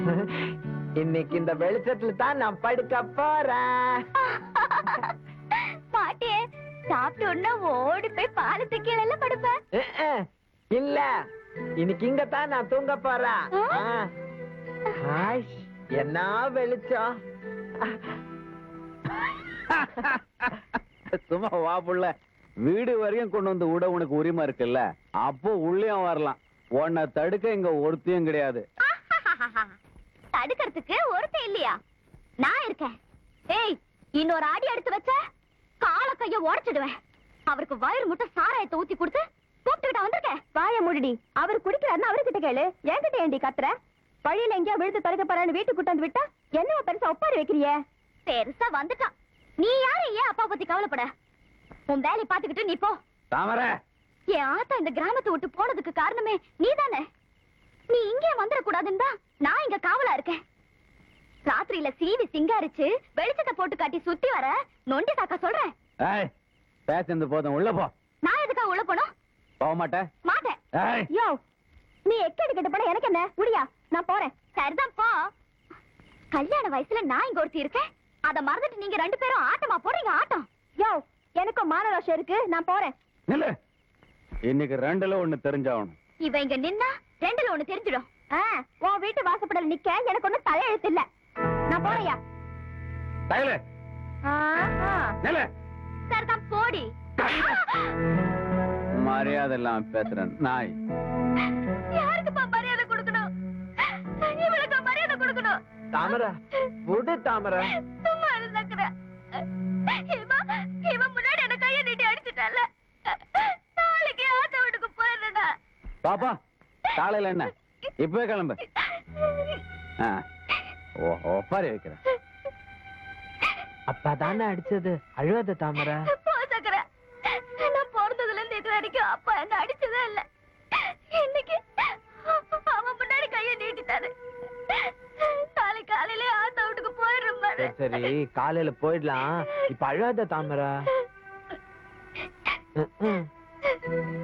இன்னைக்கு இந்த வெளிச்சத்துல தான் நான் படுக்க போறேன் பாட்டியே சாப்பிட்ட உடனே ஓடி போய் பாலத்து கீழே படுப்பேன் அஹ், அஹ். இல்ல இன்னைக்கு இங்க தான் நான் தூங்க போறேன் ஆ? ஆ. ஹாய், என்ன வெளிச்சம் சும்மா வா புள்ள வீடு வரையும் கொண்டு வந்து விட உனக்கு உரிமை இருக்குல்ல அப்போ உள்ளேயும் வரலாம் உன்னை தடுக்க இங்க ஒருத்தையும் கிடையாது தடுக்கிறதுக்கு ஒருத்தன் இல்லையா நான் இருக்கேன் ஏய் இன்னொரு அடி எடுத்து வச்ச கால கைய உடைச்சிடுவேன் அவருக்கு வயிறு முட்டை சாராயத்தை ஊத்தி கொடுத்து கூப்பிட்டுக்கிட்ட வந்திருக்கேன் வாய முடி அவர் குடிக்கிறாருன்னு அவர்கிட்ட கேளு என்கிட்ட ஏண்டி கத்துற வழியில எங்கேயோ விழுத்து தொலைக்க போறான்னு வீட்டுக்கு கூட்டு வந்து விட்டா என்ன பெருசா ஒப்பாரி வைக்கிறிய பெருசா வந்துட்டான் நீ யாரு ஏன் அப்பா பத்தி கவலைப்பட உன் வேலையை பாத்துக்கிட்டு நீ போ தாமரை என் ஆத்தா இந்த கிராமத்தை விட்டு போனதுக்கு காரணமே நீதானே நீ இங்கே வந்துடக்கூடாதுன்னு தான் நான் இங்க காவலா இருக்கேன் ராத்திரியில சீவி சிங்காரிச்சு வெளிச்சத்தை போட்டு காட்டி சுத்தி வர நொண்டி தாக்கா சொல்றேன் ஏய் பேசுனது போதும் உள்ள போ நான் எதுக்கா உள்ள போனோம் போக மாட்டேன் மாட்டேன் ஏய் யோ நீ எக்கடி கட்ட போன எனக்கு என்ன முடியா நான் போறேன் சரிதான் போ கல்யாண வயசுல நான் இங்க ஒருத்தி இருக்கேன் அத மறந்துட்டு நீங்க ரெண்டு பேரும் ஆட்டமா போறீங்க ஆட்டம் யோ எனக்கும் மானரோஷம் இருக்கு நான் போறேன் நில்லு இன்னைக்கு ரெண்டுல ஒண்ணு தெரிஞ்சாகணும் இவ இங்க நின்னா ரெண்டுல ஒண்ணு தெரிஞ்சிடும் உன் வீட்டு வாசப்படல நிக்க எனக்கு ஒண்ணும் தலையெழுத்து இல்ல நான் போறையா தயலு நில்லு சரிதான் போடி மரியாதை இல்லாம பேசுறேன் நாய் யாருக்குப்பா மரியாதை கொடுக்கணும் இவளுக்கு மரியாதை கொடுக்கணும் தாமரை விடு தாமரை சும்மா இருந்தாக்குற இவன் இவன் முன்னாடி என்ன கையை நீட்டி அடிச்சுட்டால நாளைக்கு ஆத்த வீட்டுக்கு போயிடுறா பாப்பா காலையில என்ன இப்பவே கிளம்பு ஆ. ஓ ஒப்பாரி வைக்கிறேன் அப்பா தானே அடிச்சது அழுவாத தாமரை போ சக்கர நான் பிறந்ததுல இருந்து இது வரைக்கும் அப்பா என்ன அடிச்சதே இல்ல இன்னைக்கு அவன் முன்னாடி கையை நீட்டிட்டாரு நாளை காலையில ஆத்தா வீட்டுக்கு போயிடுறேன் பாரு சரி சரி காலையில போயிடலாம் இப்ப அழுவாத தாமரை ம், ம்.